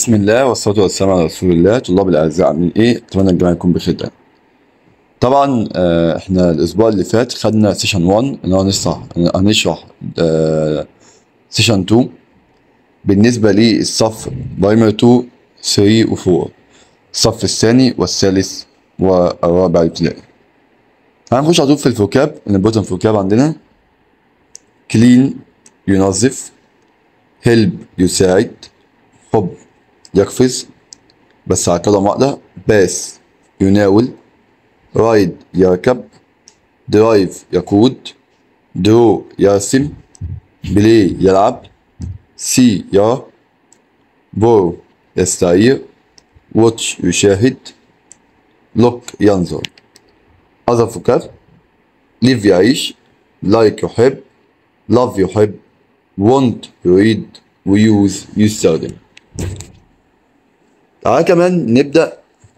بسم الله والصلاة والسلام على رسول الله طلاب الأعزاء عاملين إيه؟ أتمنى الجميع يكون بخير دايما. طبعا آه، إحنا الأسبوع اللي فات خدنا سيشن 1 إن هو هنشرح هنشرح سيشن 2 بالنسبة للصف برايمري 2 3 و 4 الصف الثاني والثالث والرابع ابتدائي. هنخش على طول في الفوكاب البوتن فوكاب عندنا كلين ينظف هيلب يساعد حب يقفز بس على كلمة واحدة باس يناول رايد يركب درايف يقود درو يرسم بلاي يلعب سي يرى بور يستعير واتش يشاهد لوك ينظر other vocab live يعيش like يحب love يحب want يريد ويوز يستخدم تعال كمان نبدأ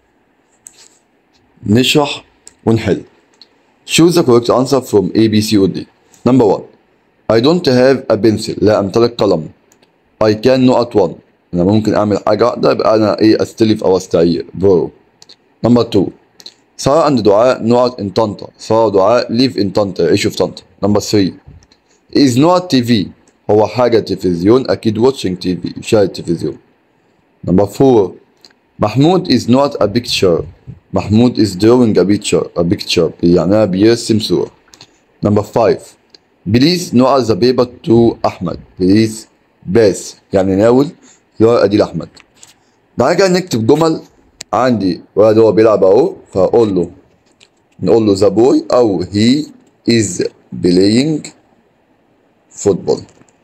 نشرح ونحل choose the correct answer from A, B, C or D number one I don't have a pencil لا أمتلك قلم I can not one أنا ممكن أعمل حاجة واحدة يبقى أنا إيه أستلف أو أستعير borrow number two سارة عند دعاء نقط in طنطا سارة ودعاء live in طنطا يعيشوا في طنطا number three is not TV هو حاجة تلفزيون أكيد watching TV يشاهد تلفزيون number four محمود is not a picture محمود is drawing a picture a picture يعني بيرسم صورة number five please نقط the paper to أحمد please باس يعني ناول الورقة دي لأحمد بعد كده نكتب جمل عندي ولد هو بيلعب أهو فأقول له نقول له the boy أو he is playing football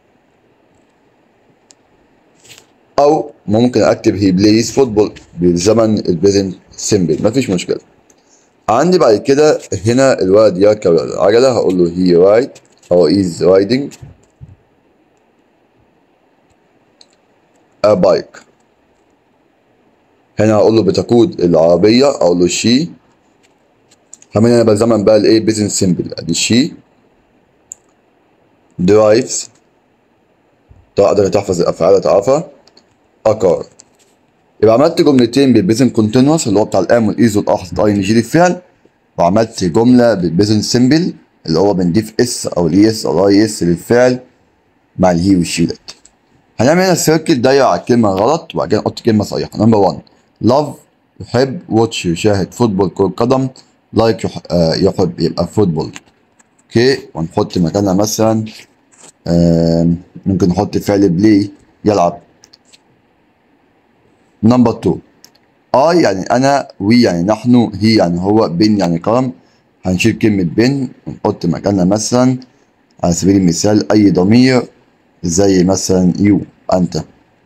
او ممكن اكتب هي بلايز فوتبول بالزمن البريزنت سيمبل مفيش مشكله عندي بعد كده هنا الولد يركب العجله هقول له هي رايد او از رايدنج ا بايك هنا هقول له بتقود العربيه اقول له شي كمان انا بالزمن بقى الايه بيزنس سيمبل ادي شي درايفز تقدر تحفظ الافعال تعرفها اكار يبقى عملت جملتين بالبيزن كونتينوس اللي هو بتاع الام والايز والار حطيت اي ان جي للفعل وعملت جمله بالبيزن سيمبل اللي هو بنضيف اس او الاي اس او اي اس للفعل مع الهي والشي ديت هنعمل هنا سيركل دايره على الكلمه غلط وبعد كده نحط كلمه صحيحه نمبر 1 لاف يحب واتش يشاهد فوتبول كره قدم لايك يح... آه يحب يبقى فوتبول اوكي ونحط مكانها مثلا آه ممكن نحط فعل بلاي يلعب نمبر 2 اي يعني انا وي يعني نحن هي يعني هو بن يعني كرم هنشيل كلمة بن ونحط مكانها مثلا على سبيل المثال أي ضمير زي مثلا يو أنت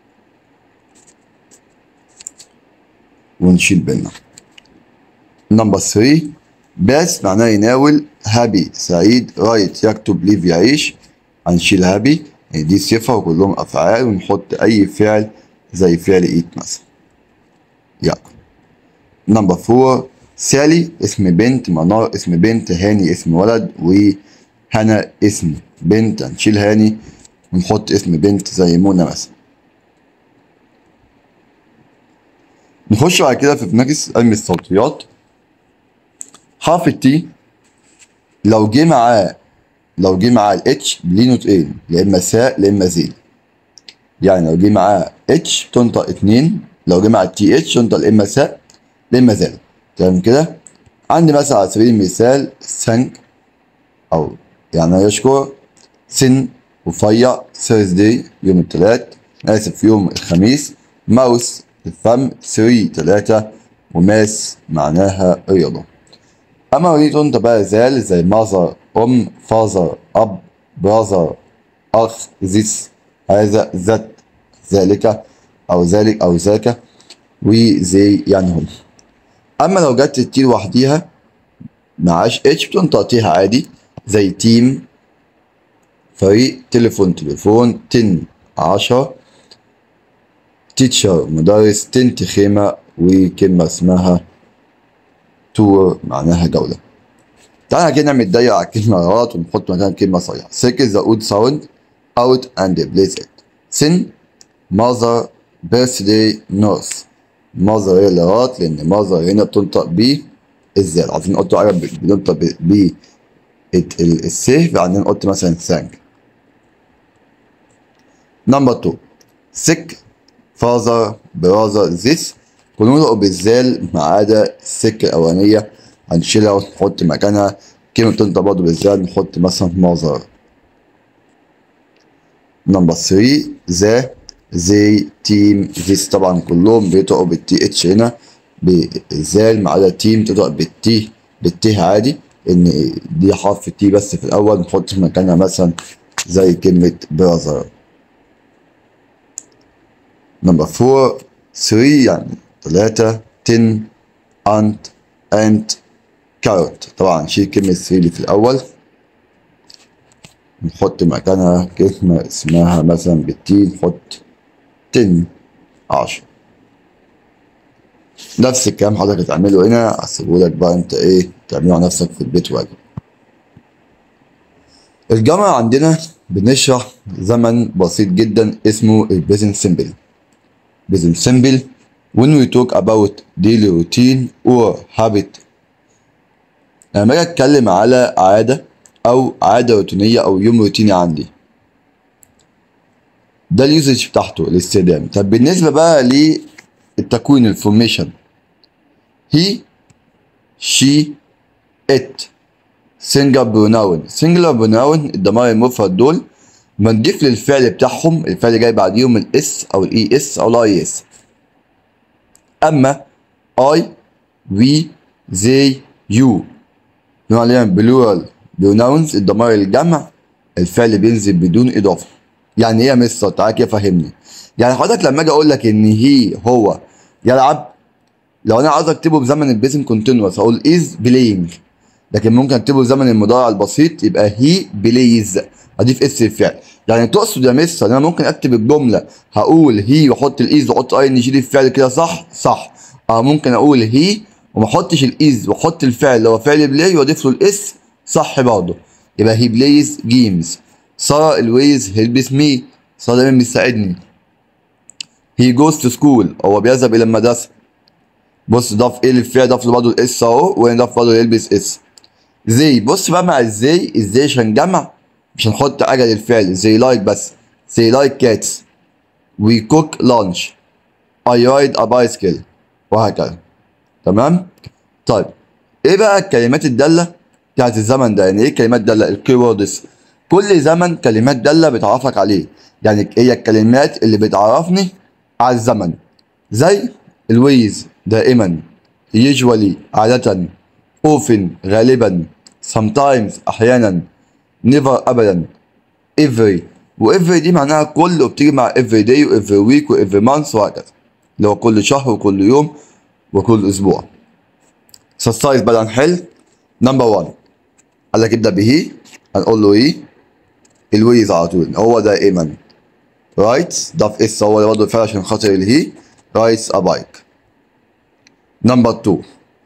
ونشيل بنا نمبر 3 باس معناه يناول هابي سعيد رايت يكتب ليف يعيش هنشيل هابي يعني دي صفة وكلهم أفعال ونحط أي فعل زي فعل ايت مثلا ياكل نمبر 4 سالي اسم بنت منار اسم بنت هاني اسم ولد وهنا اسم بنت هنشيل هاني ونحط اسم بنت زي منى مثلا نخش بعد كده في بنجس علم الصوتيات حرف التي لو جه معاه لو جه معاه الاتش ليه نطقين يا اما ساء يا اما زين يعني لو جه معاه اتش تنطق اتنين لو جه مع التي اتش تنطق يا اما ساء يا اما زال تمام كده عندي مثلا على سبيل المثال ثانك او يعني يشكر سن رفيع ثيرزداي يوم الثلاث اسف يوم الخميس ماوس الفم ثري ثلاثة وماس معناها رياضة أما وليد تنطق بقى زال زي ماذر أم فازر أب براذر أخ زيس هذا ذات ذلك أو ذلك أو ذاك وزي يعني هم أما لو جت التي لوحديها معاش اتش بتنطق تيها عادي زي تيم فريق تليفون تليفون تن عشرة تيتشر مدرس تنت خيمة وكلمة اسمها تور معناها جولة تعالى كده نعمل دايرة على الكلمة غلط ونحط مكان كلمة صحيحة سيركل ذا اود ساوند اوت اند بليس ات سن mother birthday نورث ماذر هي اللي غلط لان ماذر هنا بتنطق ب الزال عايزين نحط حاجه بتنطق ب ب السيف بعدين نحط مثلا ثانك نمبر 2 sick father brother this كلهم بالزال ما عدا السك الاولانيه هنشيلها ونحط مكانها كلمه بتنطق برضه بالزال نحط مثلا mother نمبر 3 ذا زي تيم ذيس طبعا كلهم بينطقوا بالتي اتش هنا بالزال ما عدا تيم تنطق بالتي بالتي عادي ان دي حرف تي بس في الاول نحط مكانها مثلا زي كلمة براذر نمبر فور 3 يعني تلاتة تن انت انت كاروت طبعا شيل كلمة 3 اللي في الاول نحط مكانها كلمة اسمها مثلا بالتي نحط تن عشرة نفس الكلام حضرتك هتعمله هنا هسيبهولك بقى انت ايه تعمله على نفسك في البيت واجب الجامعة عندنا بنشرح زمن بسيط جدا اسمه البريزنت سيمبل present simple when we talk about daily routine or habit لما اجي اتكلم على عادة او عادة روتينية او يوم روتيني عندي ده اليوزج بتاعته الاستخدام طب بالنسبة بقى للتكوين الفورميشن هي شي ات سنجل بروناون سنجلر بروناون الضمائر المفرد دول بنضيف للفعل بتاعهم الفعل جاي بعديهم الاس او الاي اس او الاي اس اما اي وي زي يو نوع عليها بلورال بروناونز الضمائر الجمع الفعل بينزل بدون اضافه يعني ايه يا مستر تعالى كده فهمني يعني حضرتك لما اجي اقول لك ان هي هو يلعب لو انا عاوز اكتبه بزمن البيزن كونتينوس اقول از بلاينج لكن ممكن اكتبه بزمن المضارع البسيط يبقى هي بلايز اضيف اس الفعل يعني تقصد يا مستر ان انا ممكن اكتب الجمله هقول هي واحط الايز واحط اي ان جي دي الفعل كده صح صح اه ممكن اقول هي وما احطش الايز واحط الفعل اللي هو فعل بلاي واضيف له الاس صح برضه يبقى هي بلايز جيمز ساره الويز هيلبس مي ساره دايما بيساعدني هي جوز تو سكول هو بيذهب الى المدرسه بص ضاف ايه للفعل ضاف له برضه الاس اهو وهنا ضاف برضه يلبس اس زي بص بقى مع ازاي ازاي عشان جمع مش هنحط حاجه للفعل زي لايك بس زي لايك كاتس وي كوك لانش اي رايد ا بايسكل وهكذا تمام طيب ايه بقى الكلمات الداله بتاعت الزمن ده يعني ايه كلمات داله الكيوردز كل زمن كلمات داله بتعرفك عليه يعني هي الكلمات اللي بتعرفني على الزمن زي الويز دائما usually عادة often غالبا sometimes احيانا never ابدا every و every دي معناها كل وبتيجي مع every day و every week و every month وهكذا اللي هو كل شهر وكل يوم وكل اسبوع exercise بدل نحل نمبر 1 قال لك ابدا بهي هنقول له ايه الويز على طول هو دائما رايت ضاف اس هو برضه الفعل عشان خاطر الهي رايتس ا بايك نمبر 2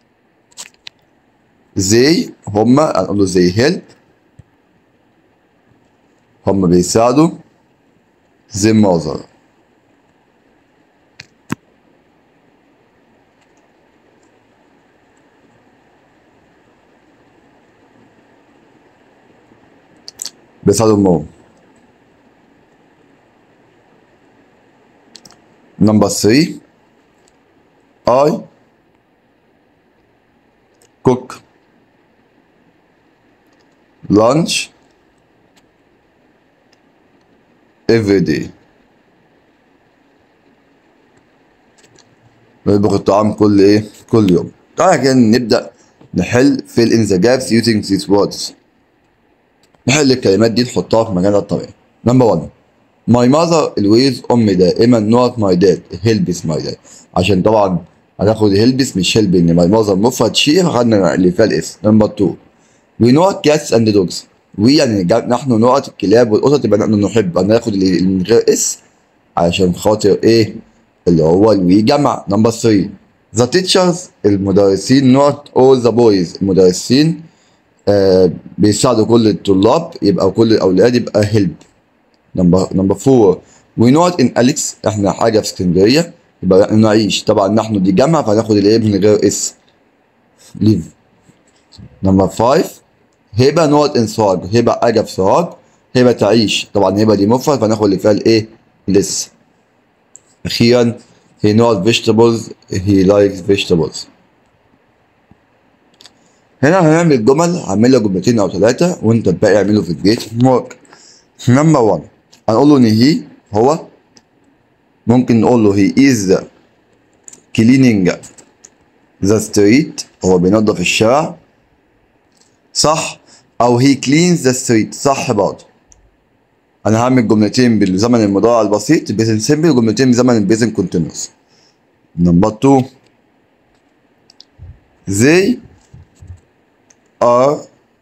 زي هما هنقول له زي هيلب هما بيساعدوا زي مازر بيساعدوا مو نمبر 3 I cook lunch every day بطبخ الطعام كل ايه كل يوم تعالى كده نبدأ نحل fill in the gaps using these words نحل الكلمات دي نحطها في مكانها الطبيعي نمبر 1 ماي ماذر الويز امي دائما نوت ماي داد هيلبس ماي داد عشان طبعا هناخد هيلبس مش هيلب ان ماي ماذر مفرد شيء خدنا اللي فيها الاس نمبر 2 وي نوت كاتس اند دوجز وي يعني جا- نحن نوت الكلاب والقطط يبقى نحن نحب هناخد اللي اللي من غير اس عشان خاطر ايه اللي هو الوي جمع نمبر 3 ذا تيتشرز المدرسين نوت اول ذا بويز المدرسين آه بيساعدوا كل الطلاب يبقى كل الاولاد يبقى هيلب نمبر نمبر 4 ونقعد ان اليكس احنا حاجه في اسكندريه يبقى نعيش طبعا نحن دي جمع فهناخد الايه من غير اس ليف نمبر 5 هبه نقعد ان سوهاج هبه حاجه في سوهاج هبه تعيش طبعا هبه دي مفرد فهناخد اللي فيها الايه لس اخيرا he not vegetables he likes vegetables هنا هنعمل الجمل هعمل لك جملتين او ثلاثه وانت الباقي اعمله في البيت ورك نمبر 1 هنقول له ان هي هو ممكن نقول له he is cleaning the street هو بينظف الشارع صح او he cleans the street صح برضه انا هعمل جملتين بالزمن المضارع البسيط بيزن سيمبل وجملتين بزمن البيزن كونتينوس نمبر 2 they are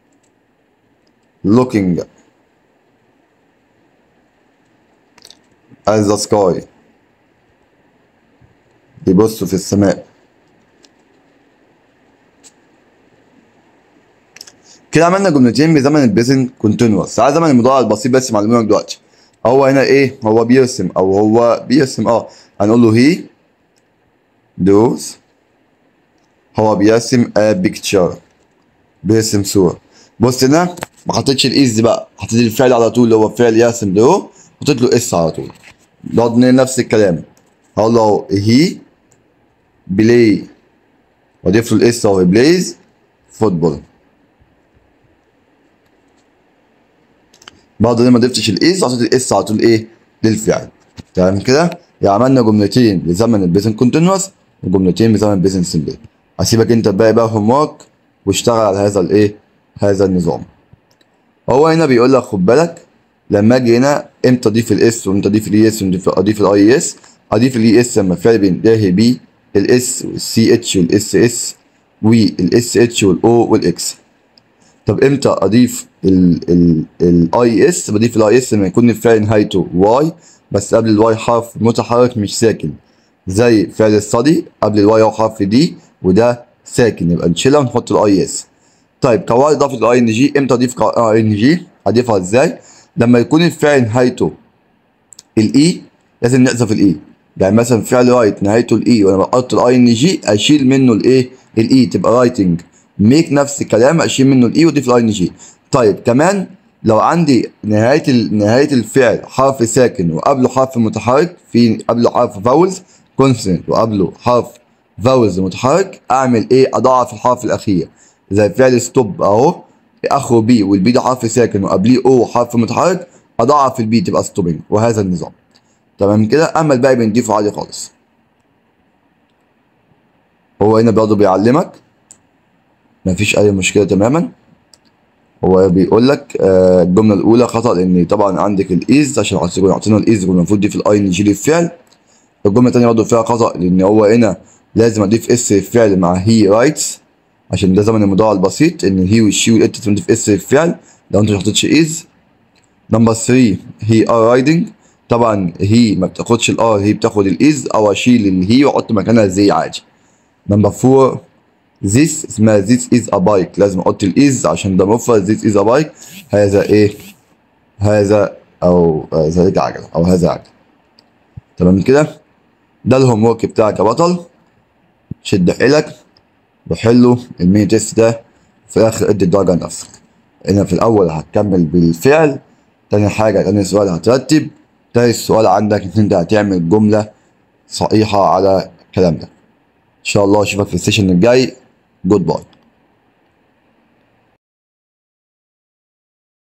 looking at the sky بيبصوا في السماء كده عملنا جملتين بزمن البريزنت كونتينوس تعالى زمن المضارع البسيط بس معلوماتك دلوقتي هو هنا ايه هو بيرسم او هو بيرسم اه هنقول له هي دوز هو بيرسم a picture بيرسم صورة بص هنا ما حطيتش الايز دي بقى حطيت الفعل على طول اللي هو فعل يرسم ده حطيت له اس على طول نقعد نفس الكلام هقول له هي بلاي واضيف له الاس اهو بلايز فوتبول برضه ليه ما ضفتش الاس حطيت الاس على طول ايه للفعل تمام كده يعني عملنا جملتين لزمن البيزن كونتينوس وجملتين بزمن البيزن سمبل هسيبك انت باقي بقى هوم ورك واشتغل على هذا الايه هذا النظام هو هنا بيقول لك خد بالك لما اجي هنا امتى اضيف الاس وامتى اضيف الاي اس وامتى اضيف الاي اس اضيف الاي اس لما الفعل بينتهي بي الاس والسي اتش والاس اس والاس اتش والاو والاكس طب امتى اضيف الاي اس بضيف الاي اس لما يكون الفعل نهايته واي بس قبل الواي حرف متحرك مش ساكن زي فعل الصدي قبل الواي هو حرف دي وده ساكن يبقى نشيلها ونحط الاي اس طيب كواي اضافه الاي ان جي امتى اضيف اي ان جي اضيفها ازاي لما يكون الفعل نهايته الاي لازم نحذف الاي يعني مثلا فعل رايت نهايته الاي وانا بحط الاي ان جي اشيل منه الايه الاي تبقى رايتنج ميك نفس الكلام اشيل منه الاي واضيف الاي ان جي طيب كمان لو عندي نهايه ال- نهايه الفعل حرف ساكن وقبله حرف متحرك في قبله حرف فاولز كونسوننت وقبله حرف فاولز متحرك اعمل ايه اضاعف الحرف الاخير زي فعل ستوب اهو اخره بي والبي ده حرف ساكن وقبليه او حرف متحرك اضاعف البي تبقى ستوبنج وهذا النظام تمام كده اما الباقي بنضيفه عادي خالص هو هنا برضه بيعلمك مفيش اي مشكله تماما هو بيقول لك آه، الجمله الاولى خطا لان طبعا عندك الايز عشان يكون عطينا الايز يكون المفروض يضيف الاي ان جي للفعل الجمله الثانيه برضه فيها خطا لان هو هنا لازم اضيف اس للفعل مع هي رايتس عشان ده زمن المضارع البسيط ان هي والشي والات لازم تضيف اس للفعل لو انت ما حطيتش ايز نمبر 3 هي ار رايدنج طبعا هي ما بتاخدش الار هي بتاخد الايز او اشيل الهي واحط مكانها زي عادي نمبر 4 this اسمها this is a bike لازم احط الايز عشان ده مفرد this is a bike هذا ايه هذا او ذلك عجلة او هذا عجلة تمام كده ده الهوم ورك بتاعك يا بطل شد حيلك وحله الميني تيست ده في الاخر ادي الدرجة لنفسك هنا في الاول هتكمل بالفعل تاني حاجة تاني سؤال هترتب تالت سؤال عندك ان انت هتعمل جملة صحيحة على الكلام ده ان شاء الله اشوفك في السيشن الجاي جود باي